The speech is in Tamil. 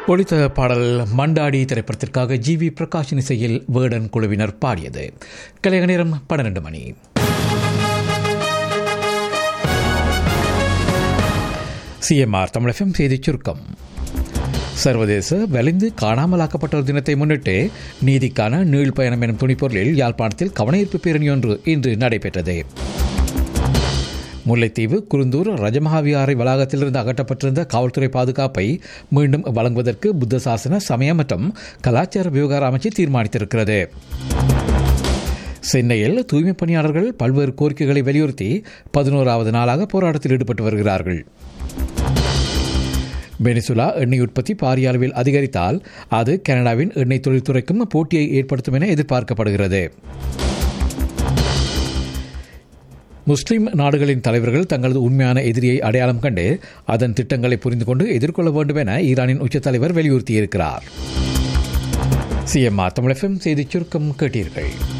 ஒளித்த பாடல் மண்டாடி திரைப்படத்திற்காக ஜி வி பிரகாஷின் இசையில் வேடன் குழுவினர் பாடியது கலைய நேரம் பன்னிரண்டு மணி சிஎம்ஆர் தமிழகம் செய்திச் சுருக்கம் சர்வதேச வலிந்து காணாமலாக்கப்பட்டோர் தினத்தை முன்னிட்டு நீதிக்கான நீள் பயணம் எனும் துணிப்பொருளில் யாழ்ப்பாணத்தில் கவனஈர்ப்பு பேரணி ஒன்று இன்று நடைபெற்றது முல்லைத்தீவு குருந்தூர் ரஜமகாவியாரை வளாகத்திலிருந்து அகற்றப்பட்டிருந்த காவல்துறை பாதுகாப்பை மீண்டும் வழங்குவதற்கு புத்த சாசன சமய மற்றும் கலாச்சார விவகார அமைச்சு தீர்மானித்திருக்கிறது சென்னையில் தூய்மை பணியாளர்கள் பல்வேறு கோரிக்கைகளை வலியுறுத்தி பதினோராவது நாளாக போராட்டத்தில் ஈடுபட்டு வருகிறார்கள் வெனிசுலா எண்ணெய் உற்பத்தி பாரிய அளவில் அதிகரித்தால் அது கனடாவின் எண்ணெய் தொழில்துறைக்கும் போட்டியை ஏற்படுத்தும் என எதிர்பார்க்கப்படுகிறது முஸ்லிம் நாடுகளின் தலைவர்கள் தங்களது உண்மையான எதிரியை அடையாளம் கண்டு அதன் திட்டங்களை புரிந்து கொண்டு எதிர்கொள்ள வேண்டும் என ஈரானின் உச்ச தலைவர் வலியுறுத்தியிருக்கிறார் சிஎம்ஆர் தமிழகம் செய்திச் சுருக்கம் கேட்டீர்கள்